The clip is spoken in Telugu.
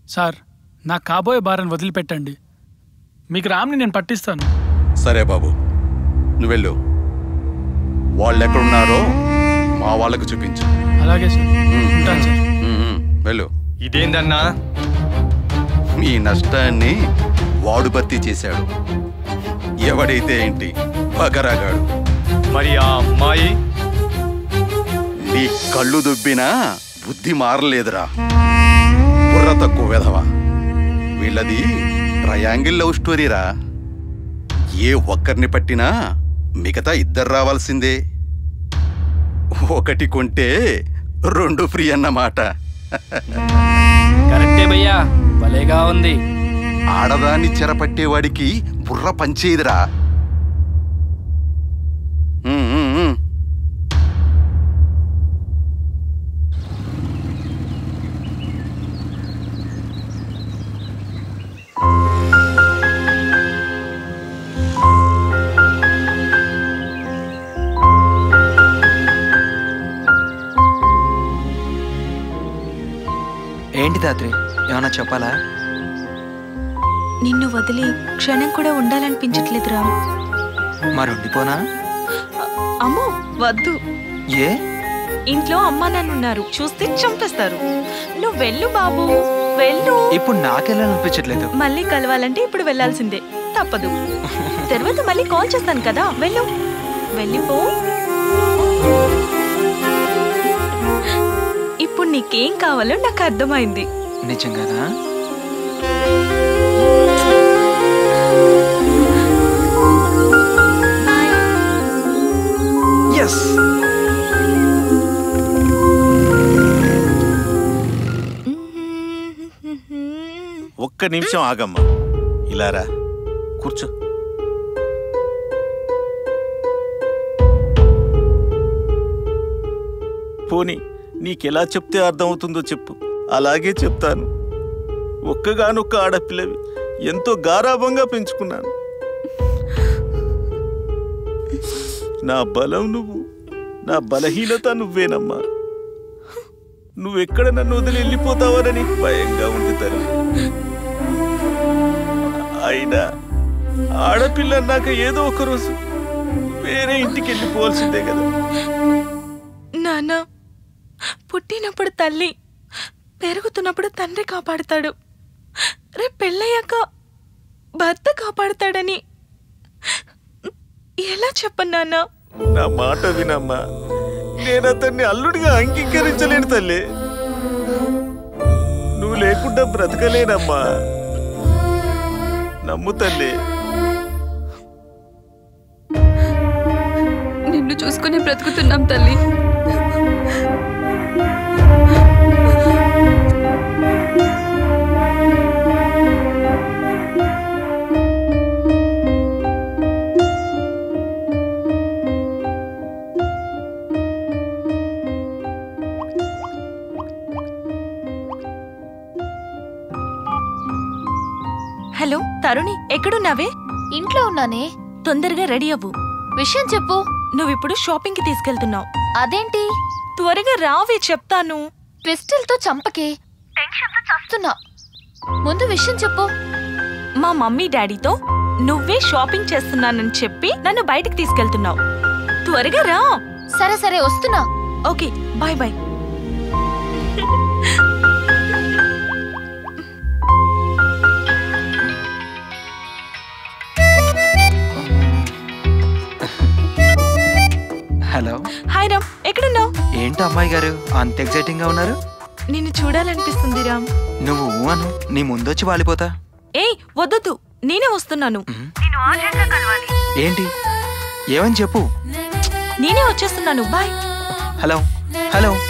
సార్ నా కాబోయే భారాన్ని వదిలిపెట్టండి మీకు రామ్ని నేను పట్టిస్తాను సరే బాబు నువ్వు వెళ్ళు వాళ్ళు ఎక్కడున్నారో మా వాళ్ళకు చూపించు అలాగే సార్ ఉంటాను సార్ ఉమ్, వెళ్ళు ఇదేందన్నా మీ నష్టాన్ని వాడు భర్తీ చేశాడు ఎవడైతే ఏంటి బకరాగాడు మరి ఆ అమ్మాయి నీ కళ్ళు దుబ్బినా బుద్ధి మారలేదురా బుర్ర తక్కువ వెధవా వీళ్ళది ట్రయాంగిల్ లవ్ స్టోరీరా ఏ ఒక్కరిని పట్టినా మిగతా ఇద్దరు రావాల్సిందే ఒకటి కొంటే రెండు ఫ్రీ అన్నమాట కరెక్టే భయ్యా భలేగా ఉంది ఆడదాన్ని చెరపట్టేవాడికి బుర్ర పంచేదిరా ఉమ్, ఉమ్, ఉమ్. ఏంటి తాత్రి ఏమన్నా చెప్పాలా నిన్ను వదిలి క్షణం కూడా ఉండాలనిపించట్లేదురా మరి ఉండిపోనా అమ్మో వద్దు ఏ ఇంట్లో అమ్మా నాన్న ఉన్నారు చూస్తే చంపేస్తారు నువ్వు వెళ్ళు బాబు వెళ్ళు ఇప్పుడు నాకెళ్ళాలనిపించట్లేదు మళ్ళీ కలవాలంటే ఇప్పుడు వెళ్ళాల్సిందే తప్పదు తర్వాత మళ్ళీ కాల్ చేస్తాను కదా వెళ్ళు వెళ్ళిపో ఇప్పుడు నీకేం కావాలో నాకు అర్థమైంది నిజంగానా ఎస్ ఒక్క నిమిషం ఆగమ్మా ఇలారా కూర్చో పోనీ నీకెలా చెప్తే అర్థమవుతుందో చెప్పు అలాగే చెప్తాను ఒక్కగానొక్క ఆడపిల్లవి ఎంతో గారాభంగా పెంచుకున్నాను నా బలం నువ్వు నా బలహీనత నువ్వేనమ్మా నువ్వెక్కడ నన్ను వదిలి వెళ్ళిపోతావనని భయంగా ఉంది తల్లి అయినా ఆడపిల్ల అన్నాక ఏదో ఒక రోజు వేరే ఇంటికి వెళ్ళిపోవాల్సిందే కదా నాన్న పుట్టినప్పుడు తల్లి పెరుగుతున్నప్పుడు తండ్రి కాపాడుతాడు రేపు పెళ్ళయ్యాక భర్త కాపాడుతాడని ఎలా చెప్పను నాన్న నా మాట వినమ్మా నేను అతన్ని అల్లుడిగా అంగీకరించలేను తల్లి నువ్వు లేకుండా బ్రతకలేనమ్మా నమ్ము తల్లి నిన్ను చూసుకుని బ్రతుకుతున్నాం తల్లి హలో తరుణి ఎక్కడున్నావే ఇంట్లో ఉన్నానే తొందరగా రెడీ అవ్వు విషయం చెప్పు నువ్విప్పుడు షాపింగ్ కి తీసుకెళ్తున్నావు అదేంటి త్వరగా రావే చెప్తాను ట్విస్టులతో చంపకే టెన్షన్తో చస్తున్నా ముందు విషయం చెప్పు మా మమ్మీ డాడీతో నువ్వే షాపింగ్ చేస్తున్నానని చెప్పి నన్ను బయటికి తీసుకెళ్తున్నావు త్వరగా రా సరే సరే వస్తున్నా okay bye bye hello hi Ram ఎక్కడున్నావు ఏంటి అమ్మాయి గారు అంత ఎక్సైటింగ్ గా ఉన్నారు నిన్ను చూడాలనిపిస్తుంది రామ్ నువ్వు ఊ అను నీ ముందొచ్చి వాలిపోతా ఏయ్ వద్దొద్దు నేనే వస్తున్నాను ఏంటి ఏమని చెప్పు నేనే వచ్చేస్తున్నాను బాయ్ హలో హలో